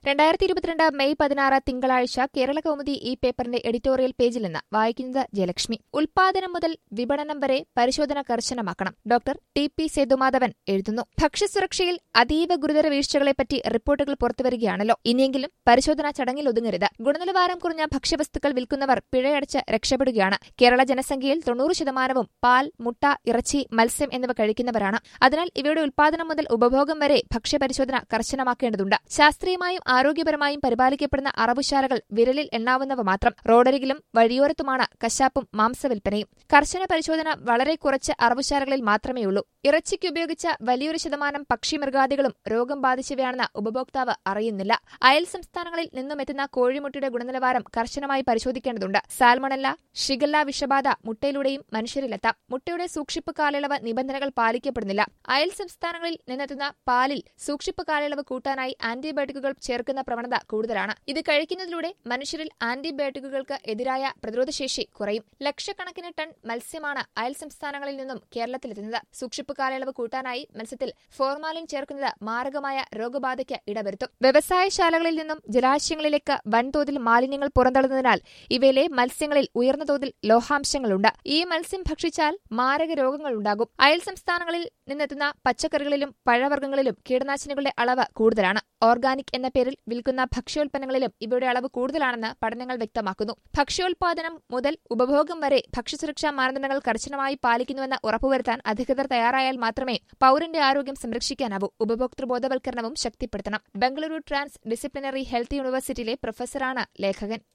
രണ്ടായിരത്തി ഇരുപത്തിരണ്ട് മെയ് പതിനാറ് തിങ്കളാഴ്ച കേരള കൗമുദി ഈ പേപ്പറിന്റെ എഡിറ്റോറിയൽ പേജിൽ നിന്ന് വായിക്കുന്നത് ജയലക്ഷ്മി ഉൽപാദനം മുതൽ വിപണനം വരെ പരിശോധന കർശനമാക്കണം ഡോക്ടർ ടി പി സേതുമാധവൻ എഴുതുന്നു ഭക്ഷ്യസുരക്ഷയിൽ അതീവ ഗുരുതര വീഴ്ചകളെപ്പറ്റി റിപ്പോർട്ടുകൾ പുറത്തുവരികയാണല്ലോ ഇനിയെങ്കിലും പരിശോധനാ ചടങ്ങിൽ ഒതുങ്ങരുത് ഗുണനിലവാരം കുറഞ്ഞ ഭക്ഷ്യവസ്തുക്കൾ വിൽക്കുന്നവർ പിഴയടച്ച് രക്ഷപ്പെടുകയാണ് കേരള ജനസംഖ്യയിൽ തൊണ്ണൂറ് ശതമാനവും പാൽ മുട്ട ഇറച്ചി മത്സ്യം എന്നിവ കഴിക്കുന്നവരാണ് അതിനാൽ ഇവയുടെ ഉൽപാദനം മുതൽ ഉപഭോഗം വരെ ഭക്ഷ്യപരിശോധന കർശനമാക്കേണ്ടതുണ്ട് ശാസ്ത്രീയമായും ആരോഗ്യപരമായും പരിപാലിക്കപ്പെടുന്ന അറവുശാലകൾ വിരലിൽ എണ്ണാവുന്നവ മാത്രം റോഡരികിലും വഴിയോരത്തുമാണ് കശാപ്പും മാംസവിൽപ്പനയും കർശന പരിശോധന വളരെ കുറച്ച് അറവുശാലകളിൽ മാത്രമേയുള്ളൂ ഇറച്ചിക്ക് ഉപയോഗിച്ച വലിയൊരു ശതമാനം പക്ഷിമൃഗാദികളും രോഗം ബാധിച്ചവയാണെന്ന് ഉപഭോക്താവ് അറിയുന്നില്ല അയൽ സംസ്ഥാനങ്ങളിൽ നിന്നുമെത്തുന്ന കോഴിമുട്ടയുടെ ഗുണനിലവാരം കർശനമായി പരിശോധിക്കേണ്ടതുണ്ട് സാൽമണല്ല ഷിഗല്ല വിഷബാധ മുട്ടയിലൂടെയും മനുഷ്യരിലെത്താം മുട്ടയുടെ സൂക്ഷിപ്പ് കാലയളവ് നിബന്ധനകൾ പാലിക്കപ്പെടുന്നില്ല അയൽ സംസ്ഥാനങ്ങളിൽ നിന്നെത്തുന്ന പാലിൽ സൂക്ഷിപ്പ് കാലയളവ് കൂട്ടാനായി ആന്റിബയോട്ടിക്കുകൾ ചേർക്കുന്ന പ്രവണത കൂടുതലാണ് ഇത് കഴിക്കുന്നതിലൂടെ മനുഷ്യരിൽ ആന്റിബയോട്ടിക്കുകൾക്ക് എതിരായ പ്രതിരോധശേഷി കുറയും ലക്ഷക്കണക്കിന് ടൺ മത്സ്യമാണ് അയൽ സംസ്ഥാനങ്ങളിൽ നിന്നും കേരളത്തിലെത്തുന്നത് സൂക്ഷിപ്പ് കാലയളവ് കൂട്ടാനായി മത്സ്യത്തിൽ ഫോർമാലിൻ ചേർക്കുന്നത് മാരകമായ രോഗബാധയ്ക്ക് ഇടവരുത്തും വ്യവസായശാലകളിൽ നിന്നും ജലാശയങ്ങളിലേക്ക് വൻതോതിൽ മാലിന്യങ്ങൾ പുറന്തള്ളുന്നതിനാൽ ഇവയിലെ മത്സ്യങ്ങളിൽ ഉയർന്ന തോതിൽ ലോഹാംശങ്ങളുണ്ട് ഈ മത്സ്യം ഭക്ഷിച്ചാൽ മാരക രോഗങ്ങളുണ്ടാകും അയൽ സംസ്ഥാനങ്ങളിൽ നിന്നെത്തുന്ന പച്ചക്കറികളിലും പഴവർഗ്ഗങ്ങളിലും കീടനാശിനികളുടെ അളവ് കൂടുതലാണ് ഓർഗാനിക് എന്ന പേരിൽ വിൽക്കുന്ന ഭക്ഷ്യോൽപ്പന്നങ്ങളിലും ഇവയുടെ അളവ് കൂടുതലാണെന്ന് പഠനങ്ങൾ വ്യക്തമാക്കുന്നു ഭക്ഷ്യോൽപാദനം മുതൽ ഉപഭോഗം വരെ ഭക്ഷ്യസുരക്ഷാ മാനദണ്ഡങ്ങൾ കർശനമായി പാലിക്കുന്നുവെന്ന് ഉറപ്പുവരുത്താൻ അധികൃതർ തയ്യാറായാൽ മാത്രമേ പൌരന്റെ ആരോഗ്യം സംരക്ഷിക്കാനാവൂ ഉപഭോക്തൃ ബോധവൽക്കരണവും ശക്തിപ്പെടുത്തണം ബംഗളൂരു ട്രാൻസ് ഡിസിപ്ലിനറി ഹെൽത്ത് യൂണിവേഴ്സിറ്റിയിലെ പ്രൊഫസറാണ് ലേഖകൻ